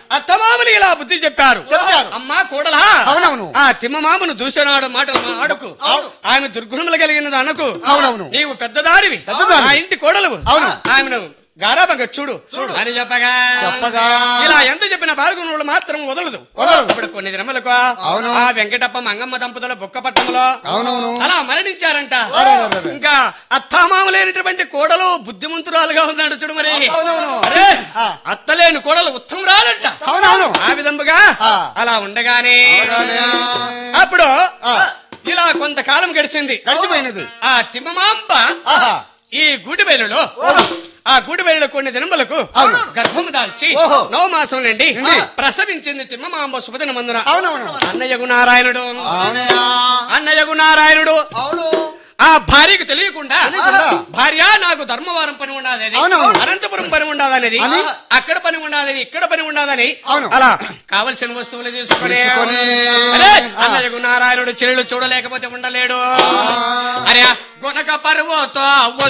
అత్తమామని ఇలా బుద్ధి చెప్పారు చెప్పారు. అమ్మా కూడలా అవునవును. ఆ తిమ్మమామను దూసినాడు మాటలు మా ఆడకు ఆమె దుర్గుణములు కలిగినది అనకు అవునవును. నీవు పెద్దదారివి పెద్దదానివి. ఆ ఇంటి కోడలు అవును. ఆమెను గారాబంగా చూడు అని చెప్పగా చెప్పగా. ఇలా ఎంత చెప్పిన పాల్గొనుడు మాత్రం వదలదు వదలదు. ఇప్పుడు కొన్ని దినములకు అవును. ఆ వెంకటప్ప మంగమ్మ దంపతుల బొక్కపట్టంలో అవునవును. అలా మరణించారంట అరే, అరే, అరే. ఇంకా అత్తామామలేనటువంటి కోడలు బుద్ధిమంతురాలుగా ఉందంట చూడు మరి అవునవును. అరే ఆ. అత్తలేని కోడలు ఉత్తమరాలంట అవునవును ఆ విధముగా ఆ. అలా ఉండగానే ఉండగానే. అప్పుడు ఆ. ఇలా కొంతకాలం గడిచింది గడిచిపోయినది ఆ తిమ్మమాంబ ఆహా ఈ గూటిబెల్లులో ఆ గూటిబెల్లులో కొన్ని దినములకు అవును. గర్భము దాల్చి ఓహో. నవమాసం నుండి నుండి. ప్రసవించింది తిమ్మమాంబ శుభదిన మందున అవునవును అన్నయ్యగు నారాయణుడు అవునయ్యా అన్నయ్యగు నారాయణుడు అవును ఆ భార్యకు తెలియకుండా తెలియకుండా. భార్య నాకు ధర్మవరం పని ఉండదని అవునవును. అనంతపురం పని ఉండదనేది అని? అక్కడ పని ఉండదని ఇక్కడ పని ఉండదని అవును. అలా కావలసిన వస్తువులు తీసుకొని తీసుకొని. అరే అన్నయ్యకు నారాయణుడు చెల్లెలు చూడలేకపోతే ఉండలేడు అరే గుణక పరువుతో